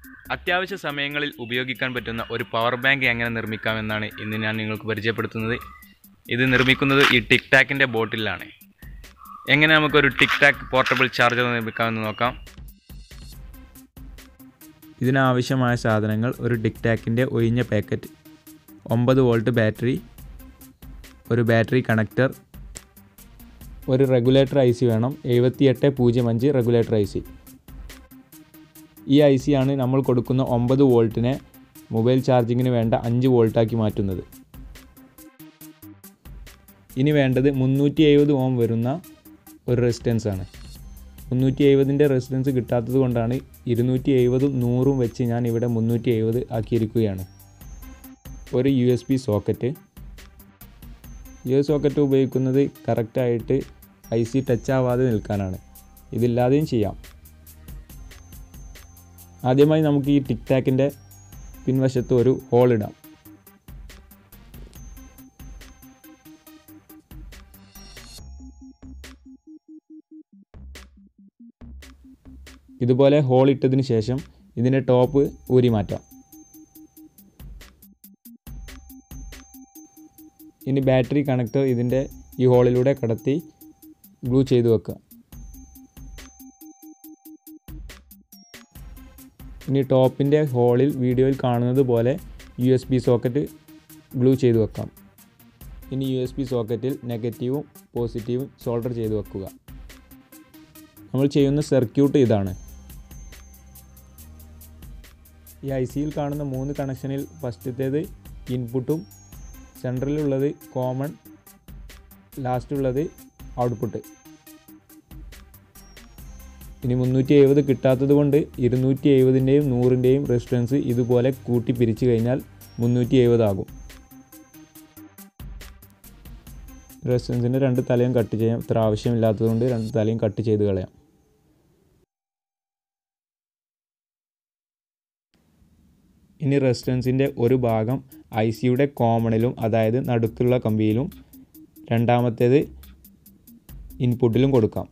അത്യാവശ്യ സമയങ്ങളിൽ ഉപയോഗിക്കാൻ പറ്റുന്ന ഒരു പവർ ബാങ്ക് എങ്ങനെ നിർമ്മിക്കാമെന്നാണ് ഇന്ന് ഞാൻ നിങ്ങൾക്ക് പരിചയപ്പെടുത്തുന്നത് ഇത് നിർമ്മിക്കുന്നത് ഈ ടിക് ടാക്കിൻ്റെ ബോട്ടിലാണ് എങ്ങനെ നമുക്കൊരു ടിക് ടാക്ക് പോർട്ടബിൾ ചാർജർ നിർമ്മിക്കാമെന്ന് നോക്കാം ഇതിനാവശ്യമായ സാധനങ്ങൾ ഒരു ടിക് ടാക്കിൻ്റെ ഒഴിഞ്ഞ പാക്കറ്റ് ഒമ്പത് വോൾട്ട് ബാറ്ററി ഒരു ബാറ്ററി കണക്ടർ ഒരു റെഗുലേറ്റർ ഐ സി വേണം എഴുപത്തിയെട്ട് പൂജ്യം അഞ്ച് റെഗുലേറ്റർ ഐ സി ഈ ഐ സി ആണ് നമ്മൾ കൊടുക്കുന്ന ഒമ്പത് വോൾട്ടിനെ മൊബൈൽ ചാർജിങ്ങിന് വേണ്ട അഞ്ച് വോൾട്ടാക്കി മാറ്റുന്നത് ഇനി വേണ്ടത് മുന്നൂറ്റി എഴുപത് ഓം വരുന്ന ഒരു റെസിസ്റ്റൻസ് ആണ് മുന്നൂറ്റി എഴുപതിൻ്റെ റെസിസ്റ്റൻസ് കിട്ടാത്തത് കൊണ്ടാണ് ഇരുന്നൂറ്റി എഴുപതും നൂറും വെച്ച് ഞാൻ ഇവിടെ മുന്നൂറ്റി എഴുപത് ആക്കിയിരിക്കുകയാണ് ഒരു U S B socket U S socket ഉപയോഗിക്കുന്നത് കറക്റ്റായിട്ട് ഐ സി ടച്ച് ആവാതെ നിൽക്കാനാണ് ഇതില്ലാതെയും ചെയ്യാം ആദ്യമായി നമുക്ക് ഈ ടിക് ടാക്കിൻ്റെ പിൻവശത്ത് ഒരു ഹോൾ ഇടാം ഇതുപോലെ ഹോൾ ഇട്ടതിന് ശേഷം ഇതിൻ്റെ ടോപ്പ് ഊരി മാറ്റാം ഇനി ബാറ്ററി കണക്ടർ ഇതിൻ്റെ ഈ ഹോളിലൂടെ കടത്തി ഗ്ലൂ ചെയ്തു വെക്കുക ഇനി ടോപ്പിൻ്റെ ഹോളിൽ വീഡിയോയിൽ കാണുന്നത് പോലെ U S B socket glue ചെയ്തു വെക്കാം ഇനി യു എസ് ബി സോക്കറ്റിൽ നെഗറ്റീവും പോസിറ്റീവും സോൾഡർ ചെയ്തു വെക്കുക നമ്മൾ ചെയ്യുന്ന സർക്യൂട്ട് ഇതാണ് ഈ ഐ സിയിൽ കാണുന്ന മൂന്ന് കണക്ഷനിൽ ഫസ്റ്റത്തേത് ഇൻപുട്ടും സെൻട്രലിലുള്ളത് കോമൺ ലാസ്റ്റുള്ളത് ഔട്ട്പുട്ട് ഇനി മുന്നൂറ്റി എഴുപത് കിട്ടാത്തത് കൊണ്ട് ഇരുന്നൂറ്റി എഴുപതിൻ്റെയും നൂറിൻ്റെയും റെസിസ്റ്റൻസ് ഇതുപോലെ കൂട്ടി പിരിച്ചു കഴിഞ്ഞാൽ മുന്നൂറ്റി എഴുപതാകും റെസിസ്റ്റൻസിൻ്റെ രണ്ട് തലയും കട്ട് ചെയ്യാം ഇത്ര ആവശ്യമില്ലാത്തതുകൊണ്ട് രണ്ട് തലയും കട്ട് ചെയ്ത് കളയാം ഇനി റെസിസ്റ്റൻസിൻ്റെ ഒരു ഭാഗം ഐ സിയുടെ കോമണിലും അതായത് നടുക്കുള്ള കമ്പിയിലും രണ്ടാമത്തേത് ഇൻപുട്ടിലും കൊടുക്കാം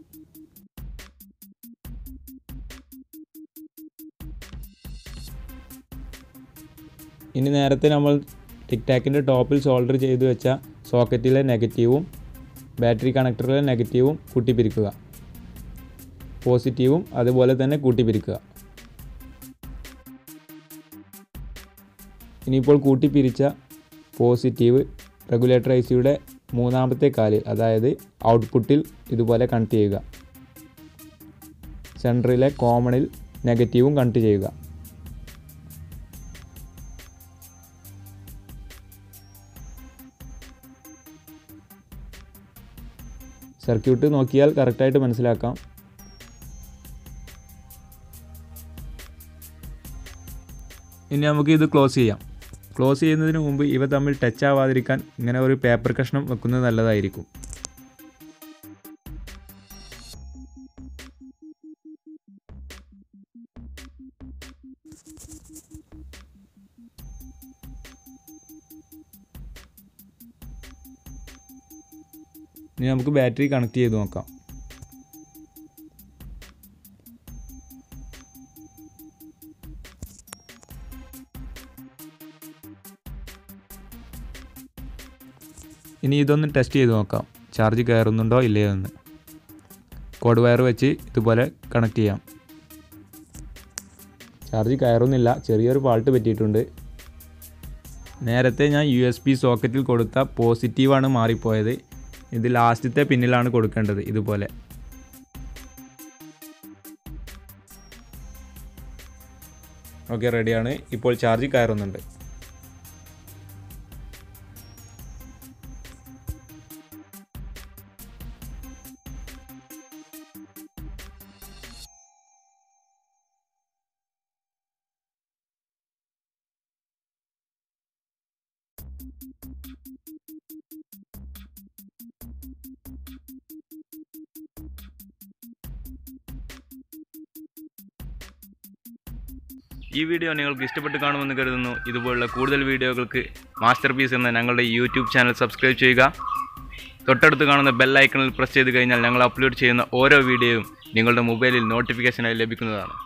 ഇനി നേരത്തെ നമ്മൾ ടിക് ടാക്കിൻ്റെ ടോപ്പിൽ സോൾഡർ ചെയ്ത് വെച്ച സോക്കറ്റിലെ നെഗറ്റീവും ബാറ്ററി കണക്ടറിലെ നെഗറ്റീവും കൂട്ടിപ്പിരിക്കുക പോസിറ്റീവും അതുപോലെ തന്നെ കൂട്ടിപ്പിരിക്കുക ഇനിയിപ്പോൾ കൂട്ടിപ്പിരിച്ച പോസിറ്റീവ് റെഗുലേറ്റർ ഐ സിയുടെ മൂന്നാമത്തെ കാലിൽ അതായത് ഔട്ട്പുട്ടിൽ ഇതുപോലെ കണക്ട് ചെയ്യുക സെൻറ്ററിലെ കോമണിൽ നെഗറ്റീവും കണക്ട് ചെയ്യുക സർക്യൂട്ട് നോക്കിയാൽ കറക്റ്റായിട്ട് മനസ്സിലാക്കാം ഇനി നമുക്ക് ഇത് ക്ലോസ് ചെയ്യാം ക്ലോസ് ചെയ്യുന്നതിന് മുമ്പ് ഇവ തമ്മിൽ ടച്ച് ആവാതിരിക്കാൻ ഇങ്ങനെ ഒരു പേപ്പർ കഷ്ണം വെക്കുന്നത് നല്ലതായിരിക്കും ഇനി നമുക്ക് ബാറ്ററി കണക്ട് ചെയ്ത് നോക്കാം ഇനി ഇതൊന്ന് ടെസ്റ്റ് ചെയ്ത് നോക്കാം ചാർജ് കയറുന്നുണ്ടോ ഇല്ലയോ എന്ന് കോഡ് വയർ വെച്ച് ഇതുപോലെ കണക്ട് ചെയ്യാം ചാർജ് കയറുന്നില്ല ചെറിയൊരു ഫാൾട്ട് പറ്റിയിട്ടുണ്ട് നേരത്തെ ഞാൻ യു എസ് ബി സോക്കറ്റിൽ കൊടുത്ത പോസിറ്റീവാണ് മാറിപ്പോയത് ഇത് ലാസ്റ്റത്തെ പിന്നിലാണ് കൊടുക്കേണ്ടത് ഇതുപോലെ ഓക്കെ റെഡിയാണ് ഇപ്പോൾ ചാർജ് കയറുന്നുണ്ട് ഈ വീഡിയോ നിങ്ങൾക്ക് ഇഷ്ടപ്പെട്ട് കാണുമെന്ന് കരുതുന്നു ഇതുപോലുള്ള കൂടുതൽ വീഡിയോകൾക്ക് മാസ്റ്റർ പീസ് എന്ന ഞങ്ങളുടെ യൂട്യൂബ് ചാനൽ സബ്സ്ക്രൈബ് ചെയ്യുക തൊട്ടടുത്ത് കാണുന്ന ബെൽ ഐക്കണിൽ പ്രസ് ചെയ്ത് കഴിഞ്ഞാൽ ഞങ്ങൾ അപ്ലോഡ് ചെയ്യുന്ന ഓരോ വീഡിയോയും നിങ്ങളുടെ മൊബൈലിൽ നോട്ടിഫിക്കേഷനായി ലഭിക്കുന്നതാണ്